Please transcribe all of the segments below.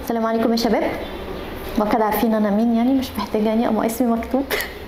السلام عليكم يا شباب وكد عارفين انا مين يعني مش محتاجه يعني اما اسمي مكتوب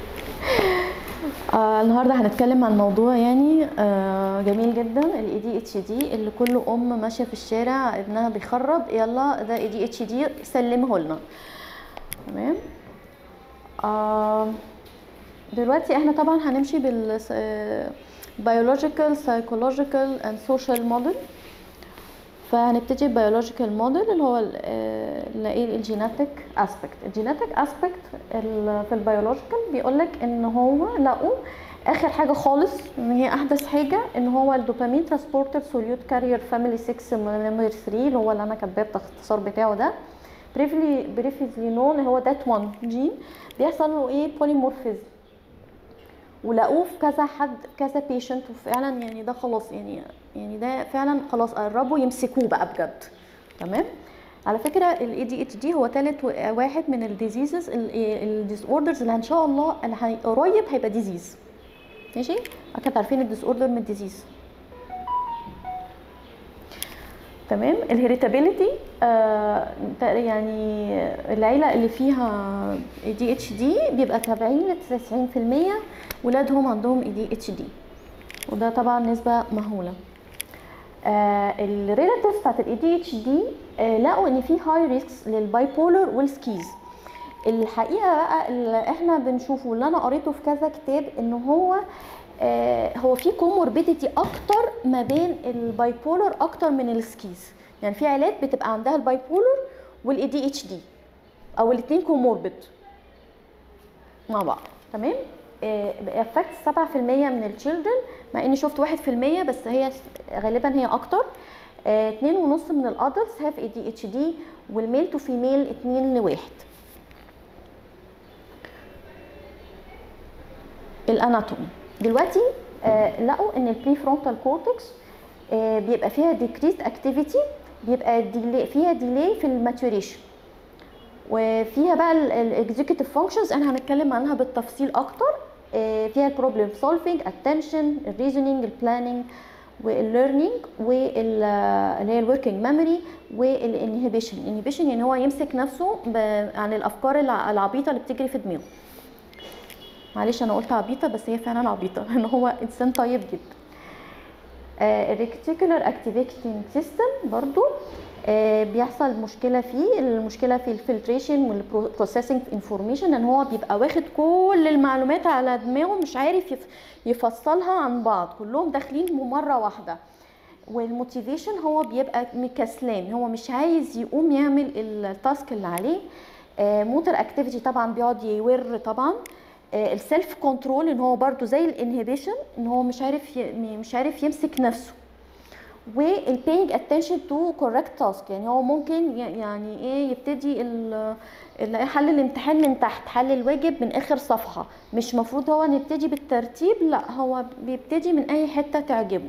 آه النهارده هنتكلم عن موضوع يعني آه جميل جدا الاي دي اتش دي اللي كل ام ماشيه في الشارع ابنها بيخرب يلا ده اي دي اتش دي سلمه لنا تمام آه دلوقتي احنا طبعا هنمشي بال biological psychological and social model فهنبتدي بيولوجيكال موديل اللي هو نلاقيه الجيناتيك اسبكت الجيناتيك اسبكت في البيولوجيكال بيقول لك ان هو لقوا اخر حاجه خالص ان هي احدث حاجه ان هو الدوبامين ترانسبورتر سوليوت كارير فاميلي 6 نمبر 3 اللي هو اللي انا كاتباه الاختصار بتاعه ده بريفلي بريفلي نون هو دات 1 جين بيحصل له ايه بوليمورفيزم ولقوه في كذا حد كذا بيشنت وفعلا يعني ده خلاص يعني يعني ده فعلا خلاص قربوا يمسكوه بقى بجد تمام على فكره الاي دي اتش دي هو ثالث واحد من الديزيزز الديس اوردرز اللي ان شاء الله اللي قريب هيبقى ديزيز ماشي اكيد عارفين الديس اوردر من الديزيز تمام الهيريتابيليتي آه يعني العيله اللي فيها اي دي اتش دي بيبقى 70 ل 90% ولادهم عندهم اي دي اتش دي وده طبعا نسبه مهوله آه الريلاتيفز بتاعت الاي دي اتش دي آه لقوا ان في هاي ريسكس للباي بولر والسكيز الحقيقه بقى اللي احنا بنشوفه اللي انا قريته في كذا كتاب ان هو آه هو في كوموربيديتي اكتر ما بين الباي بولر اكتر من السكيز يعني في عيلات بتبقى عندها الباي بولر والاي دي اتش دي او الاثنين كوموربيد مع بعض تمام افكت 7% من التشيلدرن مع اني شفت 1% بس هي غالبا هي اكتر 2.5 من الادلتس هاف اي دي اتش دي والميل تو فيميل 2 لواحد الاناتومي دلوقتي آه لقوا ان البري فرونتال كورتكس آه بيبقى فيها ديكريست اكتيفيتي بيبقى ديلي فيها ديلي في الماتوريشن وفيها بقى الاكزيكتيف فانكشنز احنا هنتكلم عنها بالتفصيل اكتر آه فيها البروبلم سولفينج اتنشن الريزونينج البلاننج والليرنينج واللي هي الوركينج ميموري والانهبيشن الانهبيشن يعني هو يمسك نفسه عن الافكار العبيطه اللي بتجري في دماغه معلش انا قلت عبيطه بس هي فعلا عبيطه لان هو انسان طيب جدا الريكتيكولار اكتيفيتنج سيستم برضو آه بيحصل مشكله فيه المشكله في الفلتريشن والبروسيسنج انفورميشن ان هو بيبقى واخد كل المعلومات على دماغه مش عارف يفصلها عن بعض كلهم داخلين مره واحده والموتيفيشن هو بيبقى مكسلان هو مش عايز يقوم يعمل التاسك اللي عليه آه موتر اكتيفيتي طبعا بيقعد يور طبعا السيلف كنترول ان هو برده زي الانهبيشن ان هو مش عارف مش عارف يمسك نفسه والبينج اتنشن تو كوركت تاسك يعني هو ممكن يعني ايه يبتدي حل الامتحان من تحت حل الواجب من اخر صفحه مش مفروض هو نبتدي بالترتيب لا هو بيبتدي من اي حته تعجبه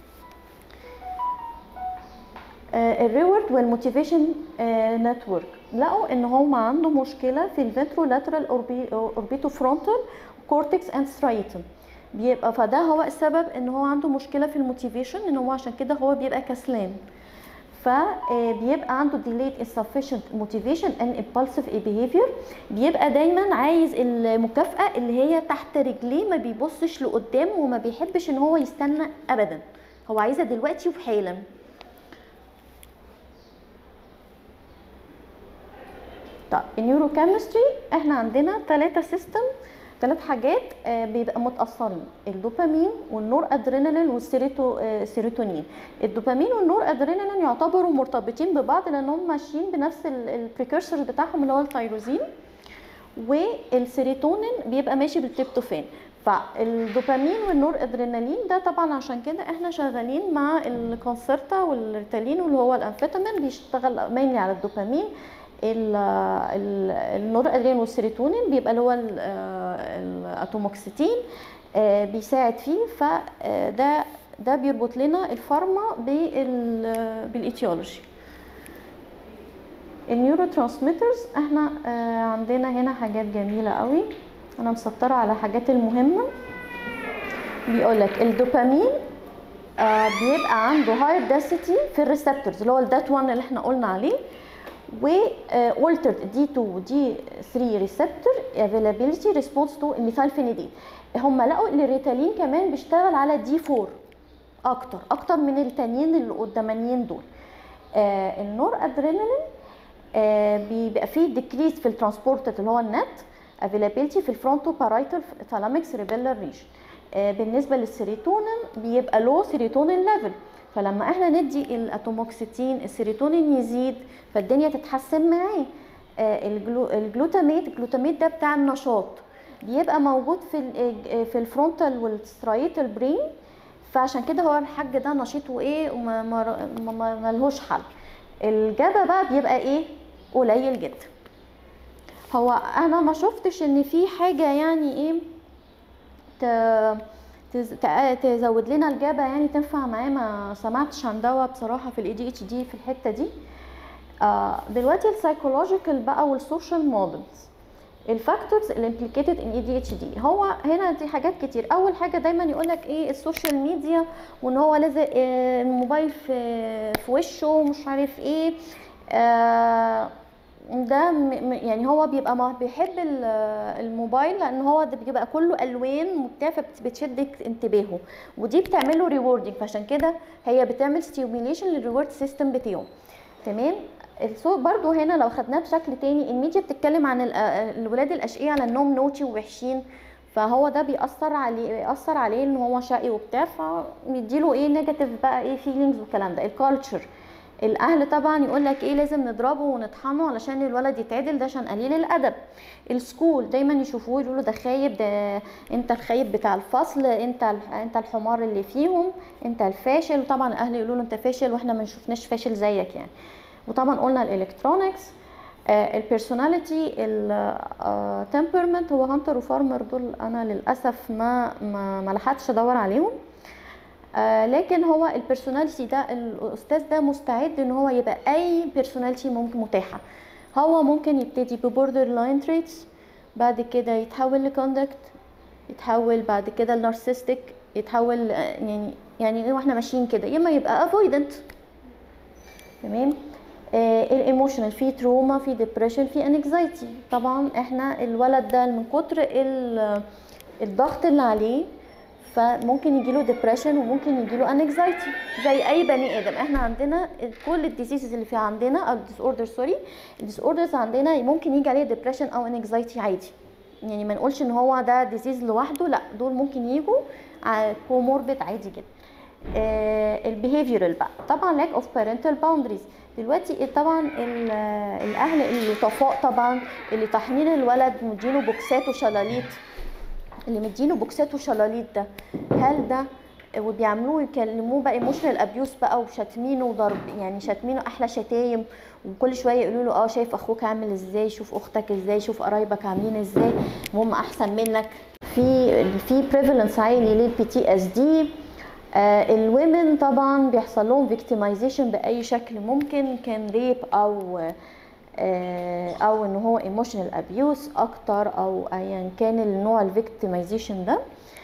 الريورد والموتيفيشن نتورك لقوا ان هو عنده مشكله في الفنترولاترال اوربيتو فرونتال كورتكس اند سترايتم بيبقى فده هو السبب ان هو عنده مشكله في الموتيفيشن ان هو عشان كده هو بيبقى كسلان فبيبقى عنده delayed insufficient motivation and impulsive behavior بيبقى دايما عايز المكافأة اللي هي تحت رجليه ما بيبصش لقدام وما بيحبش ان هو يستنى ابدا هو عايزها دلوقتي وحالا طيب النيوروكيمستري احنا عندنا ثلاثة سيستم ثلاث حاجات بيبقى متاثرين الدوبامين والنور ادرينالين والسيروتونين الدوبامين والنور ادرينالين يعتبروا مرتبطين ببعض لانهم ماشيين بنفس البريكورسورز بتاعهم اللي هو التيروزين والسيروتونين بيبقى ماشي بالتريبتوفان فالدوبامين والنور ادرينالين ده طبعا عشان كده احنا شغالين مع الكونسرتا والريتالين واللي هو الانفيتامين بيشتغل مينلي على الدوبامين النور ادرينالين والسيروتونين بيبقى اللي هو الاتوموكسيتين بيساعد فيه فده ده بيربط لنا الفارما بالايتيولوجي النيورو ترانسميترز احنا عندنا هنا حاجات جميله قوي انا مسطره على حاجات المهمه بيقول لك الدوبامين بيبقى عنده هاي داسيتي في الريسبتورز اللي هو الدات 1 اللي احنا قلنا عليه و altered دي 2 دي 3 ريسبتور availability response to الميثايلفينيدين هم لقوا ان الريتالين كمان بيشتغل على دي 4 اكتر اكتر من التانيين اللي قدامانيين دول آه النور ادرينالين آه بيبقى فيه ديكريز في الترانسبورت اللي هو النت افيلابيلتي في الفرونتو بارايتال ثالاميك سيريبيلر ريجن آه بالنسبه للسيروتونين بيبقى لو سيروتونين ليفل فلما احنا ندي الاتوموكسيتين السيروتونين يزيد فالدنيا تتحسن معاه آه الجلو الجلوتاميت الجلوتاميت ده بتاع النشاط بيبقى موجود في ال في الفرونتال والسترايتال برين فعشان كده هو الحاج ده نشيط وايه وما ما ما ملهوش حل الجبا بقى بيبقى ايه قليل جدا هو انا ما شفتش ان في حاجه يعني ايه تزود لنا الجابه يعني تنفع معاه ما سمعتش عن دواء بصراحه في الاي دي اتش دي في الحته دي آه دلوقتي السايكولوجيكال بقى والسوشيال مودلز الفاكتورز اللي امبليكيتد ان اي دي اتش دي هو هنا دي حاجات كتير اول حاجه دايما يقول لك ايه السوشيال ميديا وان هو لازق الموبايل في في وشه ومش عارف ايه آه ده يعني هو بيبقى ما بيحب الموبايل لان هو ده بيبقى كله الوان وبتاع فبتشد انتباهه ودي بتعمله ريوردنج فعشان كده هي بتعمل ستيميوليشن للريورد سيستم بتاعه تمام الصوت برضو هنا لو خدناه بشكل تاني الميديا بتتكلم عن الولاد الاشقياء على انهم نوتي ووحشين فهو ده بيأثر عليه بيأثر عليه ان هو شقي وبتاع فبيديله ايه نيجاتيف بقى ايه فيلينجز والكلام ده الكالتشر الاهل طبعا يقول لك ايه لازم نضربه ونطحنه علشان الولد يتعدل ده عشان قليل الادب السكول دايما يشوفوه يقولوا ده خايب ده انت الخايب بتاع الفصل انت انت الحمار اللي فيهم انت الفاشل وطبعا الاهل يقولوا له انت فاشل واحنا ما شفناش فاشل زيك يعني وطبعا قلنا الالكترونكس البيرسوناليتي التمبرمنت هو هانتر وفارمر دول انا للاسف ما ما, ما لحقتش ادور عليهم آه لكن هو البيرسوناليتي ده الاستاذ ده مستعد ان هو يبقى اي بيرسوناليتي ممكن متاحه هو ممكن يبتدي ببوردر لاين تريتس بعد كده يتحول لكوندكت يتحول بعد كده لنارسيستيك يتحول يعني يعني واحنا ماشيين كده يا اما يبقى افويدنت تمام آه الايموشنال في تروما في ديبريشن في انكزايتي طبعا احنا الولد ده من كتر الضغط اللي عليه فممكن يجيله ديبريشن وممكن يجيله انكزايتي زي اي بني ادم احنا عندنا كل الديزيزز اللي في عندنا او الديس اوردر سوري الديس اوردرز عندنا ممكن يجي عليه ديبريشن او انكزايتي عادي يعني ما نقولش ان هو ده ديزيز لوحده لا دول ممكن يجوا كوموربيد عادي جدا آه البيهيفيرال بقى طبعا لاك اوف بارنتال باوندريز دلوقتي طبعا الاهل اللطفاء طبعا اللي طاحنين الولد مدينه بوكسات وشلاليت اللي مدينه بوكسات وشلاليت ده هل ده وبيعملوه يكلموه بقى ايموشنال ابيوس بقى وشاتمينه وضرب يعني شاتمينه احلى شتايم وكل شويه يقولوا له اه شايف اخوك عامل ازاي شوف اختك ازاي شوف قرايبك عاملين ازاي هم احسن منك في في بريفالنس عالي للبي تي اس دي آه الومن طبعا بيحصل لهم فيكتمايزيشن باي شكل ممكن كان ريب او آه او ان هو ايموشنال ابيوس اكتر او ايا يعني كان النوع الفيكتمايزيشن ده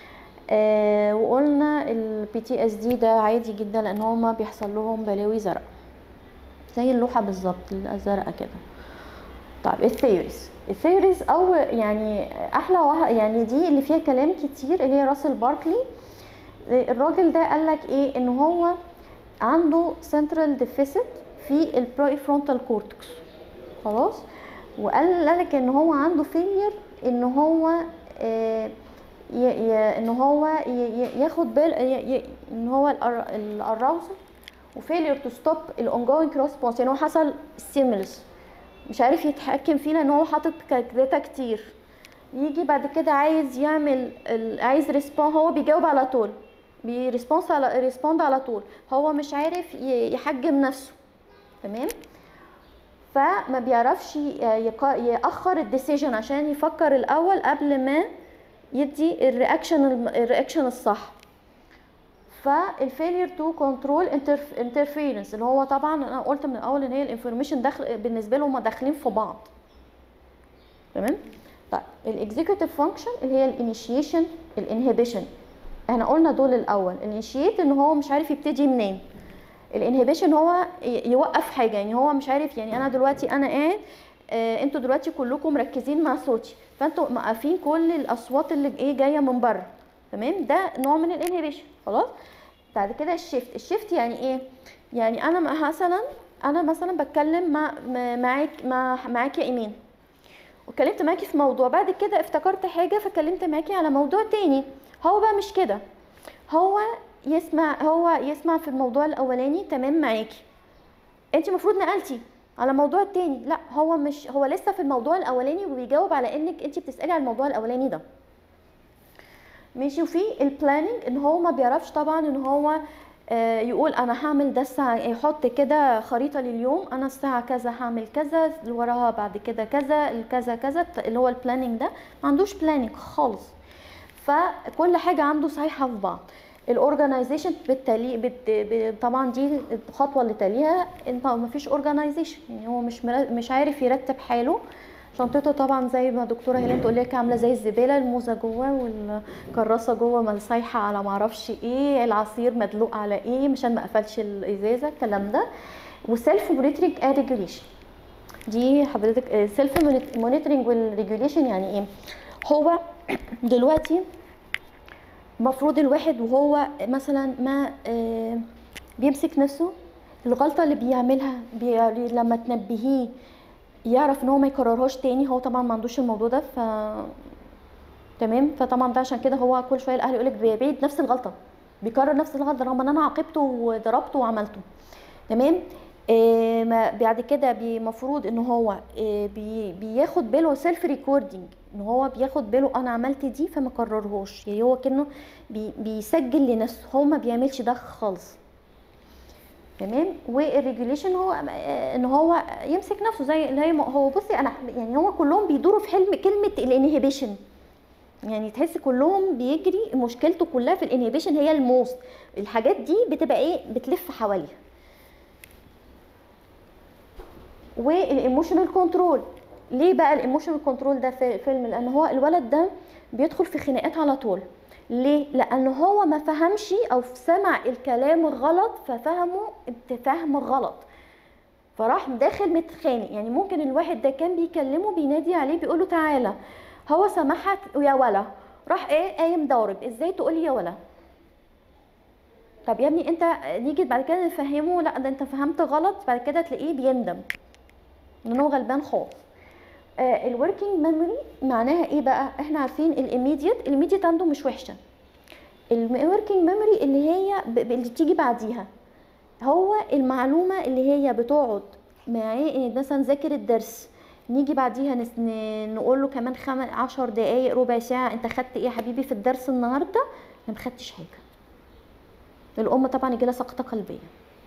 آه وقلنا البي تي اس دي ده عادي جدا لان هما بيحصل لهم بلاوي زرق زي اللوحه بالظبط الزرقاء كده طيب الثيوريز الثيوريز او يعني احلى واحد يعني دي اللي فيها كلام كتير اللي هي راسل باركلي الراجل ده قال لك ايه ان هو عنده سنترال ديفيسيت في البري فرونتال كورتكس خلاص وقال لك ان هو عنده فيلير ان هو آه ي ي ان هو ي ياخد بال ان هو الاراوزل وفيلير تو ستوب الاونجوينج ريسبونس يعني هو حصل ستيمولس مش عارف يتحكم فيه لان هو حاطط داتا كتير يجي بعد كده عايز يعمل عايز ريسبون هو بيجاوب على طول بيريسبونس على ريسبوند على طول هو مش عارف يحجم نفسه تمام فما بيعرفش ياخر الديسيجن عشان يفكر الاول قبل ما يدي الرياكشن الرياكشن الصح فالفيلير تو كنترول انترفيرنس اللي هو طبعا انا قلت من الاول ان هي الانفورميشن داخل بالنسبه لهم داخلين في بعض تمام طيب الاكزيكتيف فانكشن اللي هي الانيشيشن الانهبيشن احنا قلنا دول الاول الانيشيت ان هو مش عارف يبتدي منين الانهبيشن هو ي- يوقف حاجه يعني هو مش عارف يعني انا دلوقتي انا قاعد آه، انتوا دلوقتي كلكم مركزين مع صوتي فانتوا موقفين كل الاصوات اللي ايه جايه من بره تمام ده نوع من الانهبيشن خلاص بعد كده الشيفت الشيفت يعني ايه يعني انا م- مثلا انا مثلا بتكلم مع م- معاك مع معاك يا ايمان واتكلمت معاكي في موضوع بعد كده افتكرت حاجه فكلمت معاكي على موضوع تاني هو بقى مش كده هو يسمع هو يسمع في الموضوع الاولاني تمام معاكي انت المفروض نقلتي على موضوع التاني لا هو مش هو لسه في الموضوع الاولاني وبيجاوب على انك انت بتسالي على الموضوع الاولاني ده ماشي وفي البلاننج ان هو ما بيعرفش طبعا ان هو آه، يقول انا هعمل ده الساعه يحط كده خريطه لليوم انا الساعه كذا هعمل كذا اللي وراها بعد كده كذا الكذا كذا اللي هو البلاننج ده ما عندوش بلاننج خالص فكل حاجه عنده صحيحه في بعض الاورجنايزيشن بالتالي بت... ب... طبعا دي الخطوه اللي تليها انت ما فيش اورجنايزيشن يعني هو مش مرا... مش عارف يرتب حاله شنطته طبعا زي ما دكتوره هيلين تقول لك عامله زي الزباله الموزه جوه والكراسه جوه ما سايحه على ما اعرفش ايه العصير مدلوق على ايه مشان ما قفلش الازازه الكلام ده وسيلف مونيتورنج اند ريجوليشن دي حضرتك سيلف مونيتورنج والريجوليشن يعني ايه هو دلوقتي المفروض الواحد وهو مثلا ما آه، بيمسك نفسه الغلطه اللي بيعملها بي لما تنبهيه يعرف ان هو ما يكررهاش تاني هو طبعا ما عندوش الموضوع ده ف تمام فطبعا ده عشان كده هو كل شويه الاهل يقول لك بيعيد نفس الغلطه بيكرر نفس الغلطه رغم ان انا عاقبته وضربته وعملته تمام آه ما بعد كده المفروض ان هو آه بي بياخد باله سيلف ريكوردنج ان هو بياخد باله انا عملت دي فما كررهوش يعني هو كانه بي بيسجل لنفسه هو ما بيعملش ده خالص تمام والريجوليشن هو آه، ان هو يمسك نفسه زي اللي هي هو بصي انا يعني هو كلهم بيدوروا في حلم كلمه الانهبيشن يعني تحس كلهم بيجري مشكلته كلها في الانهبيشن هي الموست الحاجات دي بتبقى ايه بتلف حواليها والايموشنال كنترول ليه بقى الايموشنال كنترول ده في فيلم لان هو الولد ده بيدخل في خناقات على طول ليه لان هو ما فهمش او سمع الكلام غلط ففهمه فهم غلط فراح داخل متخانق يعني ممكن الواحد ده كان بيكلمه بينادي عليه بيقول له تعالى هو سمعها يا ولا راح ايه قايم ضارب ازاي تقولي يا ولا طب يا ابني انت نيجي بعد كده نفهمه لا ده انت فهمت غلط بعد كده تلاقيه بيندم ان هو غلبان خالص الوركينج ميموري معناها ايه بقى احنا عارفين الايميديت الايميديت عنده مش وحشه الوركينج ميموري اللي هي ب- ب- اللي تيجي بعديها هو المعلومه اللي هي بتقعد معاه مثلا ذاكر الدرس نيجي بعديها نس... ن- نقول له كمان خم... عشر دقايق ربع ساعه انت خدت ايه يا حبيبي في الدرس النهارده انا ما خدتش حاجه الام طبعا يجي لها سقطه قلبيه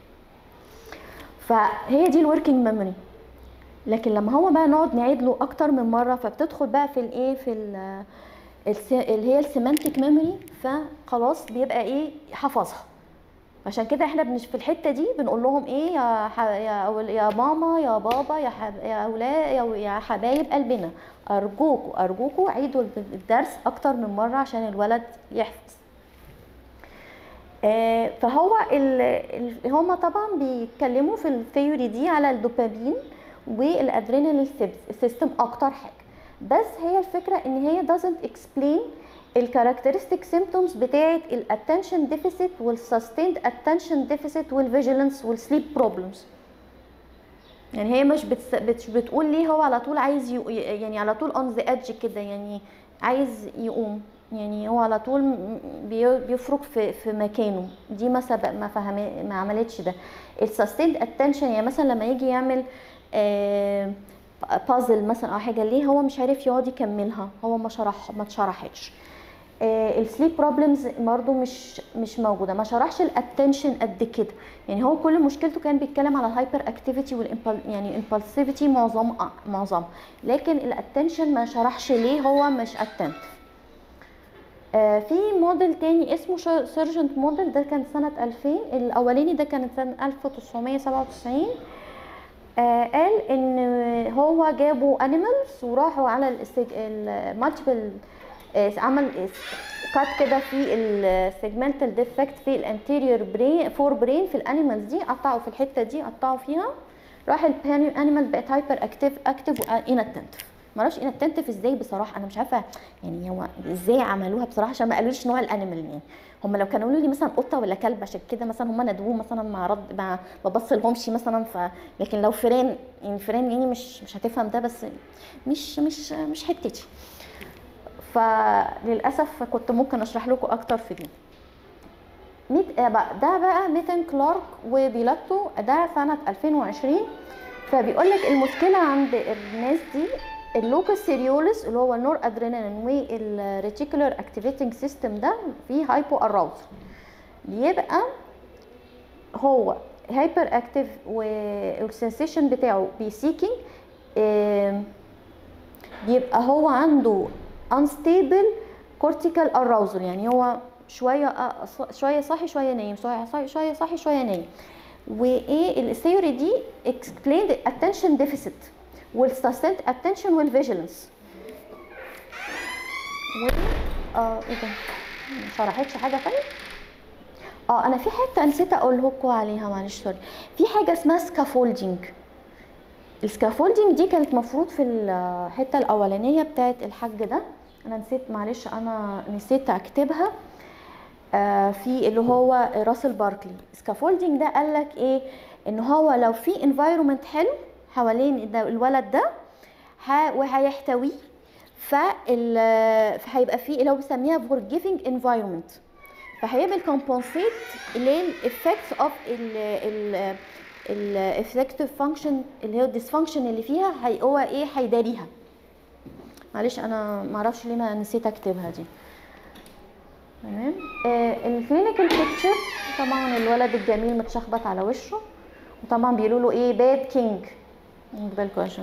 فهي دي الوركينج ميموري لكن لما هو بقى نقعد نعيد له اكتر من مره فبتدخل بقى في الايه في ال- الس- اللي هي السيمانتيك ميموري فخلاص بيبقى ايه حفظها عشان كده احنا بنش في الحته دي بنقول لهم ايه يا ح... يا أول... يا ماما يا بابا يا حب... يا اولاد يا... يا حبايب قلبنا ارجوكوا ارجوكوا عيدوا الدرس اكتر من مره عشان الولد يحفظ آه، فهو ال... ال... هما طبعا بيتكلموا في الثيوري دي على الدوبامين والادرينالين سيستم اكتر حاجه بس هي الفكره ان هي doesn't explain الكاركترستيك سيمبتومز بتاعه الاتنشن ديفيسيت والسستيند اتنشن ديفيسيت والفيجيلانس والسليب بروبلمز يعني هي مش بتس... بت... بتقول ليه هو على طول عايز ي... يعني على طول اون ذا ادج كده يعني عايز يقوم يعني هو على طول م- بي- بيفرك في في مكانه دي ما سبق ما فهم ما عملتش ده السستيند اتنشن يعني مثلا لما يجي يعمل بازل مثلا او حاجه ليه هو مش عارف يقعد يكملها هو ما شرح ما اتشرحتش السليب بروبلمز برضه مش مش موجوده ما شرحش الاتنشن قد كده يعني هو كل مشكلته كان بيتكلم على الهايبر اكتيفيتي والإمبال يعني الامبالسيفيتي معظم معظم لكن الاتنشن ما شرحش ليه هو مش اتنت آه، في موديل تاني اسمه سيرجنت موديل ده كان سنة 2000 الأولاني ده كان سنة 1997 آه، قال إن هو جابوا انيمالز وراحوا على المالتيبل عمل فات كده في السيجمنتال ديفكت في الانتيريور برين فور برين في الانيمالز دي قطعوا في الحته دي قطعوا فيها راح الانيمال بقت هايبر اكتيف اكتيف واناتنتف ما اعرفش اناتنتف ازاي بصراحه انا مش عارفه يعني هو ازاي عملوها بصراحه عشان ما قالوليش نوع الانيمال يعني هم لو كانوا قالوا لي مثلا قطه ولا كلب عشان كده مثلا هم ندوه مثلا ما رد ما ببص لهمش مثلا ف لكن لو فيران يعني فيران يعني مش مش هتفهم ده بس مش مش مش حتتي فللاسف كنت ممكن اشرح لكم اكتر في دي ميت آه بقى ده بقى ميتن كلارك وبيلاتو ده سنه 2020 فبيقول لك المشكله عند الناس دي اللوكس سيريولس اللي هو النور ادرينالين والريتيكولار اكتيفيتنج سيستم ده فيه هايبو اراوز يبقى هو هايبر اكتيف والسنسيشن بتاعه بيسيكينج بيبقى هو عنده unstable cortical arousal يعني هو شويه شويه صاحي شويه نايم شويه صاحي شويه صاحي شويه نايم وايه الثيوري دي explained attention deficit والسستنت اتنشن والفيجيلنس و اه ايه ده ما شرحتش حاجه تانية اه انا في حته نسيت اقول لكم عليها معلش سوري في حاجه اسمها سكافولدينج السكافولدينج دي كانت مفروض في الحته الاولانيه بتاعت الحاج ده انا نسيت معلش انا نسيت اكتبها آه في اللي هو راسل باركلي سكافولدينج ده قال لك ايه ان هو لو في انفايرمنت حلو حوالين الولد ده وهيحتويه فهيبقى فيه اللي هو بيسميها forgiving environment فهيعمل كومبنسيت للافكتس اوف الافكتيف فانكشن اللي هو الديسفانكشن اللي فيها هي هو ايه هيداريها معلش انا ما اعرفش ليه ما نسيت اكتبها دي تمام آه الكلينيكال بيكتشر طبعا الولد الجميل متشخبط على وشه وطبعا بيقولوا له ايه باد كينج بالكم عشان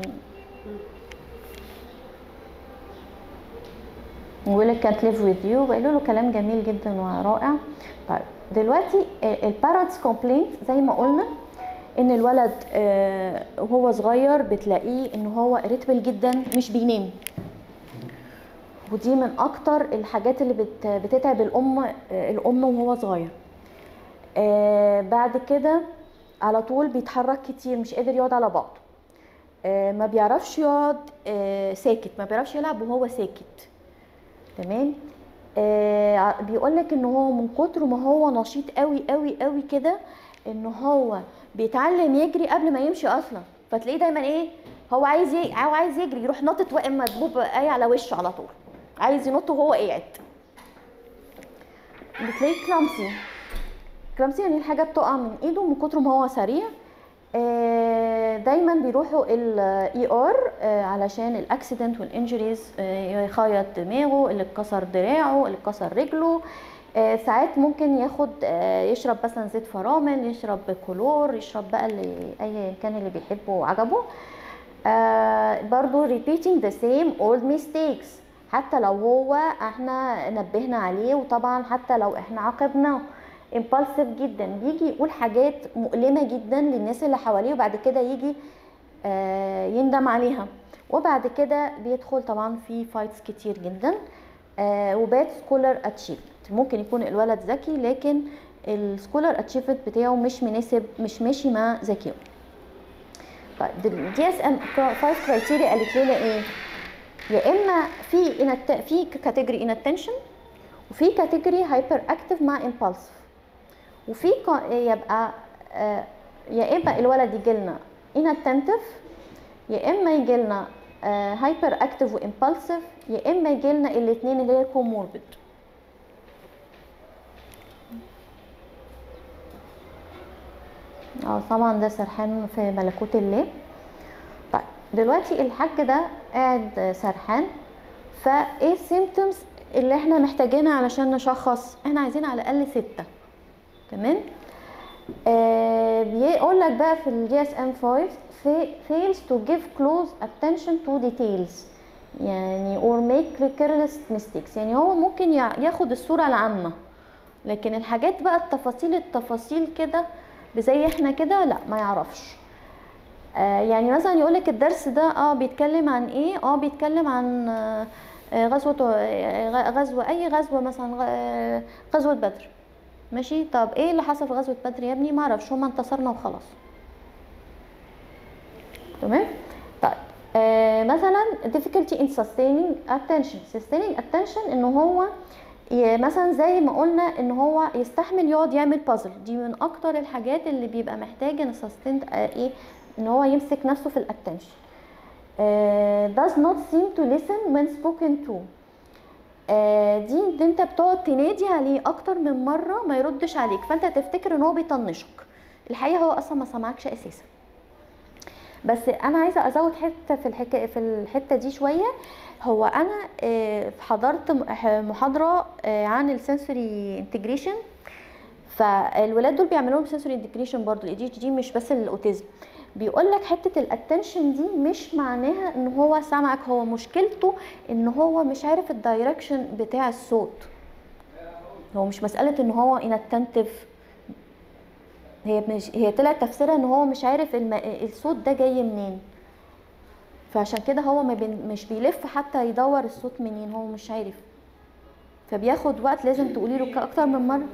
ويقول لك كانت ليف وذ يو بيقولوا له كلام جميل جدا ورائع طيب دلوقتي البارنتس كومبلينت زي ما قلنا ان الولد وهو صغير بتلاقيه ان هو اريتبل جدا مش بينام ودي من اكتر الحاجات اللي بت بتتعب الام الام وهو صغير بعد كده على طول بيتحرك كتير مش قادر يقعد على بعضه ما بيعرفش يقعد ساكت ما بيعرفش يلعب وهو ساكت تمام آه بيقول لك ان هو من كتر ما هو نشيط قوي قوي قوي كده ان هو بيتعلم يجري قبل ما يمشي اصلا فتلاقيه دايما ايه هو عايز ي... هو عايز يجري يروح ناطط واقف مدبوب ايه على وشه على طول عايز ينط وهو قاعد بتلاقيه كلامسي كلامسي يعني الحاجه بتقع من ايده من كتر ما هو سريع دايما بيروحوا الاي ار علشان الاكسيدنت والانجريز يخيط دماغه اللي اتكسر دراعه اللي اتكسر رجله ساعات ممكن ياخد يشرب مثلا زيت فرامل يشرب كلور يشرب بقى اللي اي كان اللي بيحبه وعجبه برضو repeating the same old mistakes حتى لو هو احنا نبهنا عليه وطبعا حتى لو احنا عاقبناه امبالسيف جدا بيجي يقول حاجات مؤلمه جدا للناس اللي حواليه وبعد كده يجي آه يندم عليها وبعد كده بيدخل طبعا في فايتس كتير جدا آه وبات سكولر اتشيفمنت ممكن يكون الولد ذكي لكن السكولر اتشيفمنت بتاعه مش مناسب مش ماشي مع ذكيه طيب دي اس ام 5 كرايتيريا قالت لنا ايه يا اما في في كاتيجوري انتنشن وفي كاتيجوري هايبر اكتف مع امبالسيف وفي يبقى آه يا اما الولد يجي لنا inattentive يا اما يجي لنا هايبر اكتف وامبالسيف يا اما يجي لنا الاثنين اللي هي كوموربيد اه طبعا ده سرحان في ملكوت الله طيب دلوقتي الحاج ده قاعد سرحان فايه السيمتومز اللي احنا محتاجينها علشان نشخص احنا عايزين على الاقل ستة تمام آه بيقول لك بقى في الجي اس ام 5 fails to give close attention to details يعني or make careless mistakes يعني هو ممكن ياخد الصورة العامة لكن الحاجات بقى التفاصيل التفاصيل كده زي احنا كده لا ما يعرفش آه يعني مثلا يقولك الدرس ده اه بيتكلم عن ايه اه بيتكلم عن آه آه، غزوه آه، غزوه اي غزوه مثلا غ- آه، غزوه بدر ماشي طب ايه اللي حصل في غزوه بدر يا ابني ما اعرفش هما انتصرنا وخلاص تمام طيب آه مثلا difficulty in sustaining attention sustaining attention ان هو ي- مثلا زي ما قلنا ان هو يستحمل يقعد يعمل بازل دي من اكتر الحاجات اللي بيبقى محتاج ان سستين ايه ان هو يمسك نفسه في الاتنشن does not seem to listen when spoken to آه، دي ان انت بتقعد تنادي عليه اكتر من مره ما يردش عليك فانت تفتكر ان هو بيطنشك الحقيقه هو اصلا ما سمعكش اساسا بس انا عايزه ازود حته في الحكايه في الحته دي شويه هو انا آه، حضرت م- ح- محاضره آه، عن السنسوري انتجريشن فالولاد دول بيعملوا لهم سنسوري انتجريشن برضه الاي دي مش بس الاوتيزم بيقول لك حته الاتنشن دي مش معناها ان هو سامعك هو مشكلته ان هو مش عارف الدايركشن بتاع الصوت هو مش مساله ان هو inattentive هي مش هي طلعت تفسيرها ان هو مش عارف الم... الصوت ده جاي منين فعشان كده هو ما بين... مش بيلف حتى يدور الصوت منين هو مش عارف فبياخد وقت لازم تقولي له اكتر من مره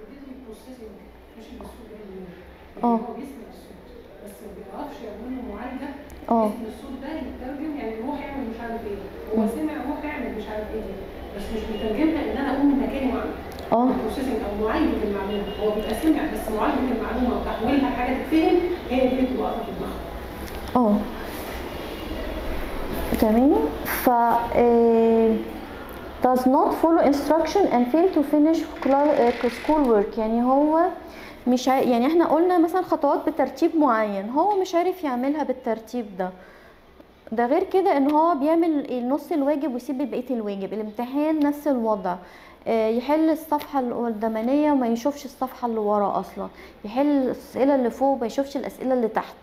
اه. هو بيسمع الصوت بس ما بيعرفش يعمل له معالجه اه. بحيث ان الصوت ده يترجم يعني روح اعمل مش عارف ايه هو سمع روح اعمل مش عارف ايه بس مش بيترجمها ان انا اقوم من مكاني واعمل اه بروسيسنج او معالجه المعلومه هو بيبقى سمع بس معالجه المعلومه وتحويلها لحاجه تتفهم هي دي اللي بتبقى واقفه في دماغه اه تمام ف آه، does not follow instruction and fail to finish cla- آه، school work يعني هو مش عا... يعني احنا قلنا مثلا خطوات بترتيب معين هو مش عارف يعملها بالترتيب ده ده غير كده ان هو بيعمل نص الواجب ويسيب بقيه الواجب الامتحان نفس الوضع آه، يحل الصفحة القدامانية وما يشوفش الصفحة اللي ورا أصلا يحل الأسئلة اللي فوق وما يشوفش الأسئلة اللي تحت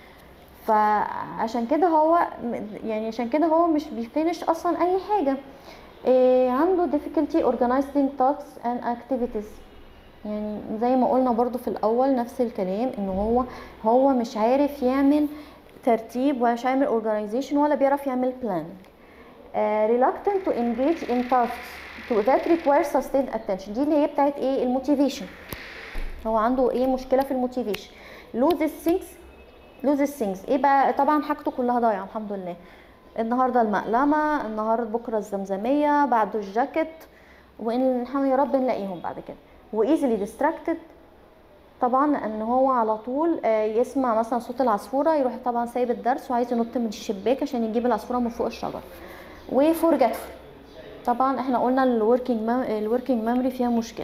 فعشان كده هو يعني عشان كده هو مش بيفينش اصلا اي حاجه إيه عنده difficulty organizing tasks and activities يعني زي ما قلنا برضو في الاول نفس الكلام ان هو هو مش عارف يعمل ترتيب ولا مش عامل organization ولا بيعرف يعمل planning آه، reluctant to engage in tasks to that require sustained attention دي اللي هي بتاعت ايه الموتيفيشن هو عنده ايه مشكله في الموتيفيشن loses things loses things ايه بقى طبعا حاجته كلها ضايعه الحمد لله النهارده المقلمه النهارده بكره الزمزميه بعده الجاكيت وان الحمد يا رب نلاقيهم بعد كده وايزلي ديستراكتد طبعا لان هو على طول آه، يسمع مثلا صوت العصفوره يروح طبعا سايب الدرس وعايز ينط من الشباك عشان يجيب العصفوره من فوق الشجر وفورجتفul طبعا احنا قلنا الوركينج الوركينج ميموري فيها مشكله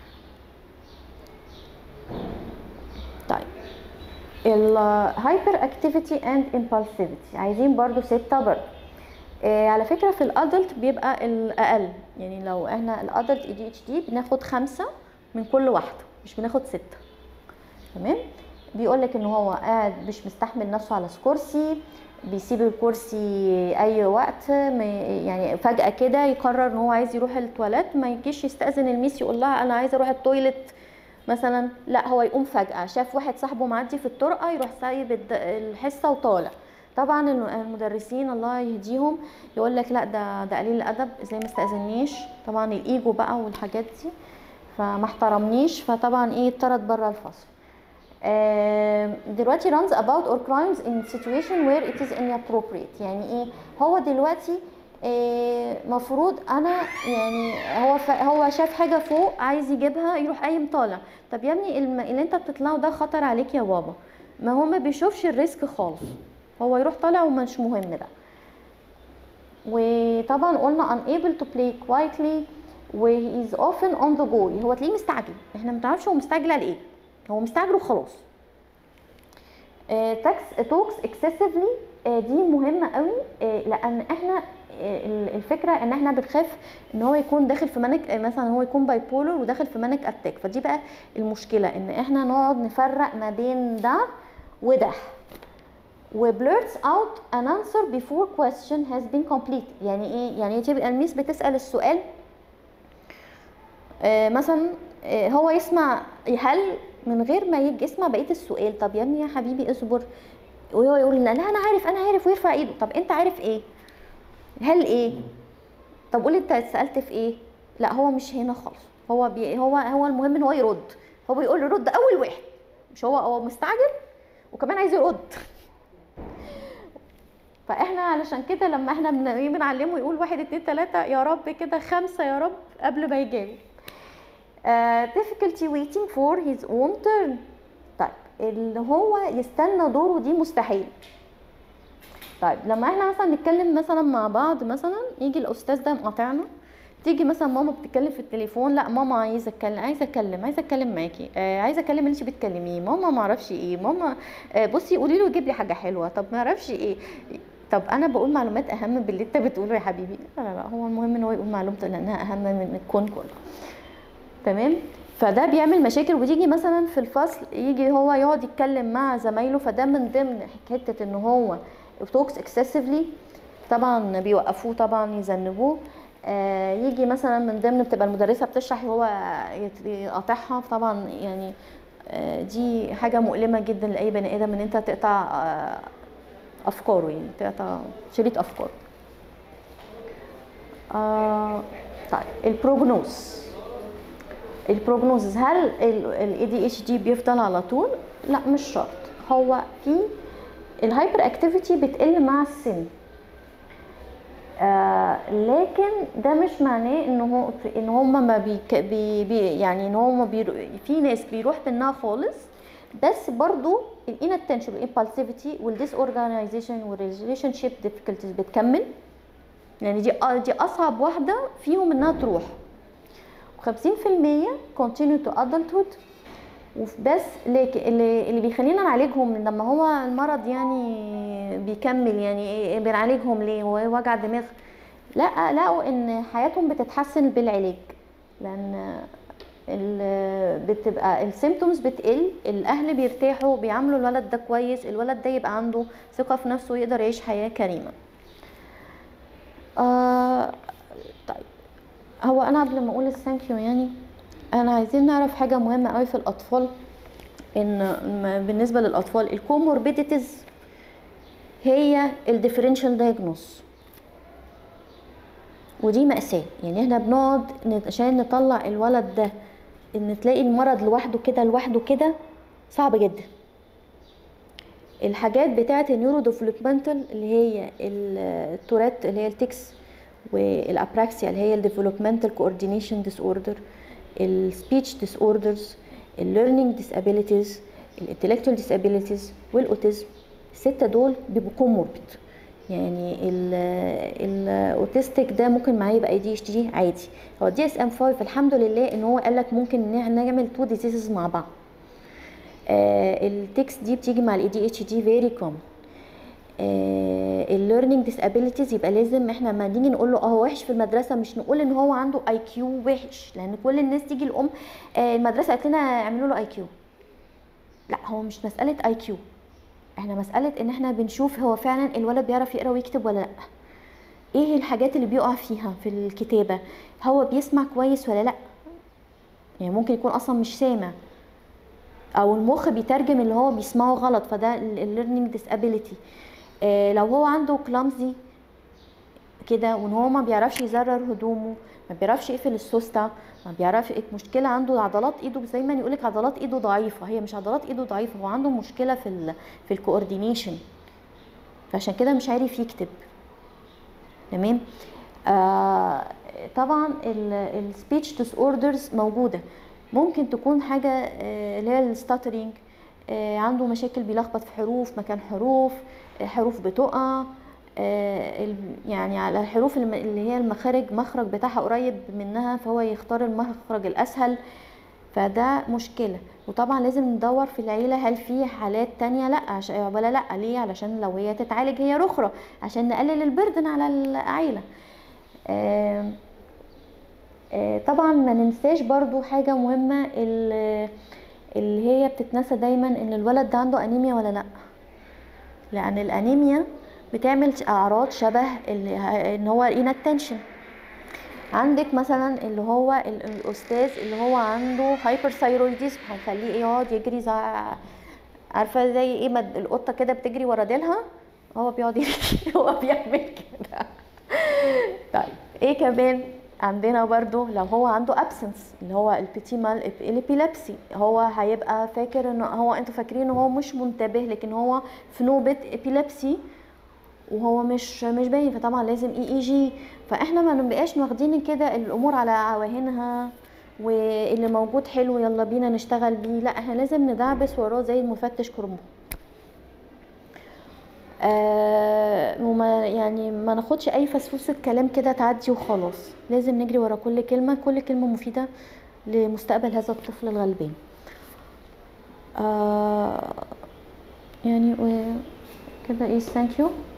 طيب الهايبر اكتيفيتي اند امبالسيفيتي عايزين برضو ستة برضو آه على فكرة في الادلت بيبقى الاقل يعني لو احنا الادلت اي دي اتش دي بناخد خمسة من كل واحدة مش بناخد ستة تمام بيقول لك ان هو قاعد مش مستحمل نفسه على كرسي بيسيب الكرسي اي وقت ما يعني فجأة كده يقرر ان هو عايز يروح التواليت ما يجيش يستأذن الميس يقول لها انا عايز اروح التويلت مثلا لا هو يقوم فجأة شاف واحد صاحبه معدي في الطرقة يروح سايب الد- الحصة وطالع طبعا الم- المدرسين الله يهديهم يقول لك لا ده ده قليل الادب ازاي ما استاذنيش طبعا الايجو بقى والحاجات دي فما احترمنيش فطبعا ايه اتطرد بره الفصل آم، دلوقتي runs about or crimes in situation where it is inappropriate يعني ايه هو دلوقتي آه، مفروض انا يعني هو ف... هو شاف حاجه فوق عايز يجيبها يروح قايم طالع طب يا ابني الم... اللي انت بتطلعه ده خطر عليك يا بابا ما هو ما بيشوفش الريسك خالص هو يروح طالع ومش مهم ده وطبعا قلنا unable to play quietly و he is often on the go هو تلاقيه مستعجل احنا ما بنعرفش هو مستعجل على ايه هو مستعجل وخلاص تاكس توكس اكسسفلي دي مهمه قوي آه، لان احنا آه، ال- الفكره ان احنا بنخاف ان هو يكون داخل في مانك آه، مثلا هو يكون باي بولر وداخل في مانك اتاك فدي بقى المشكله ان احنا نقعد نفرق ما بين ده وده وبليرتس اوت an answer before question has been complete يعني ايه يعني تبقى الميس بتسال السؤال آه، مثلا آه، هو يسمع هل من غير ما يجي يسمع بقيه السؤال طب يا ابني يا حبيبي اصبر وهو يقول لا لا انا عارف انا عارف ويرفع ايده طب انت عارف ايه هل ايه طب قولي انت اتسالت في ايه لا هو مش هنا خالص هو بي هو هو المهم ان هو يرد هو بيقول له رد اول واحد مش هو هو مستعجل وكمان عايز يرد فاحنا علشان كده لما احنا بن- بنعلمه يقول واحد اتنين تلاته يا رب كده خمسه يا رب قبل ما يجاوب آه difficulty waiting for his own turn طيب اللي هو يستنى دوره دي مستحيل طيب لما احنا مثلا نتكلم مثلا مع بعض مثلا يجي الاستاذ ده مقاطعنا تيجي مثلا ماما بتتكلم في التليفون لا ماما عايزه اتكلم عايزه اتكلم عايزه اتكلم معاكي آه عايزه اتكلم اللي انت بتكلميه ماما ما اعرفش ايه ماما آه بصي قولي له يجيب لي حاجه حلوه طب ما اعرفش ايه طب انا بقول معلومات اهم باللي انت بتقوله يا حبيبي لا لا لا هو المهم ان هو يقول معلومته لانها اهم من الكون كله تمام فده بيعمل مشاكل وتيجي مثلا في الفصل يجي هو يقعد يتكلم مع زمايله فده من ضمن حته ان هو توكس اكسسيفلي طبعا بيوقفوه طبعا يذنبوه آه يجي مثلا من ضمن بتبقى المدرسه بتشرح وهو يت- يقاطعها طبعا يعني آه دي حاجه مؤلمه جدا لاي بني ادم ان انت تقطع آه افكاره يعني تقطع شريط افكاره آه طيب البروجنوز البروجنوز هل الاي دي اتش دي بيفضل على طول لا مش شرط هو في الهايبر اكتيفيتي بتقل مع السن آه لكن ده مش معناه ان هو ان هم ما بيك بي بي يعني ان هم بيرو في ناس بيروح منها خالص بس برضو الاناتنشن والامبالسيفيتي والديس اورجانيزيشن والريليشن شيب ديفيكولتيز بتكمل يعني دي دي اصعب واحده فيهم انها تروح 50% continue to adulthood وف- بس لكن اللي, اللي بيخلينا نعالجهم لما هو المرض يعني بيكمل يعني إيه- بنعالجهم ليه هو وجع دماغ لا لقوا ان حياتهم بتتحسن بالعلاج لان ال- بتبقى السيمتومز بتقل الاهل بيرتاحوا بيعاملوا الولد ده كويس الولد ده يبقى عنده ثقه في نفسه ويقدر يعيش حياه كريمه آه طيب هو انا قبل ما اقول الثانك يو يعني انا عايزين نعرف حاجه مهمه قوي في الاطفال ان م- بالنسبه للاطفال الكوموربيديتيز هي الديفرنشال دايجنوز ودي مأساة يعني احنا بنقعد نت- عشان نطلع الولد ده ان تلاقي المرض لوحده كده لوحده كده صعب جدا الحاجات بتاعه النيورو ديفلوبمنتال اللي هي ال- التورات اللي هي التكس والابراكسيا اللي هي الديفلوبمنتال كوردينيشن ديس اوردر السبيتش ديس اوردرز الليرنينج ديسابيليتيز الانتلكتوال ديسابيليتيز والاوتيزم الستة دول بيبقوا كوموربيد يعني الاوتيستيك ده ممكن معاه يبقى دي اتش دي عادي هو الدي اس ام 5 الحمد لله ان هو قال لك ممكن إن إحنا نعمل تو ديزيزز مع بعض آه التكس دي بتيجي مع الاي دي اتش دي فيري كومن الليرنينج ديسابيليتيز يبقى لازم احنا لما نيجي نقول له اه هو وحش في المدرسه مش نقول ان هو عنده اي كيو وحش لان كل الناس تيجي الام آه المدرسه قالت لنا اعملوا له اي كيو لا هو مش مساله اي كيو احنا مساله ان احنا بنشوف هو فعلا الولد بيعرف يقرا ويكتب ولا لا ايه الحاجات اللي بيقع فيها في الكتابه هو بيسمع كويس ولا لا يعني ممكن يكون اصلا مش سامع او المخ بيترجم اللي هو بيسمعه غلط فده الليرنينج ديسابيليتي لو هو عنده كلامزي كده وان هو ما بيعرفش يزرر هدومه ما بيعرفش يقفل السوسته ما بيعرفش مشكله عنده عضلات ايده زي ما يقولك عضلات ايده ضعيفه هي مش عضلات ايده ضعيفه هو عنده مشكله في ال في الكوردينيشن فعشان كده مش عارف يكتب تمام آه طبعا السبيتش ديس اوردرز موجوده ممكن تكون حاجه آه اللي هي الستاترينج آه عنده مشاكل بيلخبط في حروف مكان حروف آه حروف بتقع آه ال- يعني على الحروف الم- اللي هي المخارج مخرج بتاعها قريب منها فهو يختار المخرج الاسهل فده مشكلة وطبعا لازم ندور في العيلة هل في حالات تانية لا عش- ولا لا ليه علشان لو هي تتعالج هي رخرة عشان نقلل البردن على العيلة آم، آه، طبعا ما ننساش برضو حاجة مهمة ال- اللي هي بتتنسى دايما ان الولد ده عنده انيميا ولا لا لان الانيميا بتعمل اعراض شبه اللي ان هو inattention عندك مثلا اللي هو ال- الاستاذ اللي هو عنده هايبر ثايرويديزم هنخليه يقعد يجري زي عارفه زي ايه ما القطه كده بتجري ورا ديلها هو بيقعد يجري هو بيعمل كده طيب ايه كمان عندنا برضو لو هو عنده ابسنس اللي هو البيتيمال الابيلابسي هو هيبقى فاكر ان هو انتوا فاكرين ان هو مش منتبه لكن هو في نوبه ابيلابسي وهو مش مش باين فطبعا لازم اي اي جي فاحنا ما نبقاش واخدين كده الامور على عواهنها واللي موجود حلو يلا بينا نشتغل بيه لا احنا لازم ندعبس وراه زي المفتش كرنبو آه وما يعني ما ناخدش اي فسفوسه كلام كده تعدي وخلاص لازم نجري ورا كل كلمه كل كلمه مفيده لمستقبل هذا الطفل الغلبان آه يعني و- كده ايه ثانك يو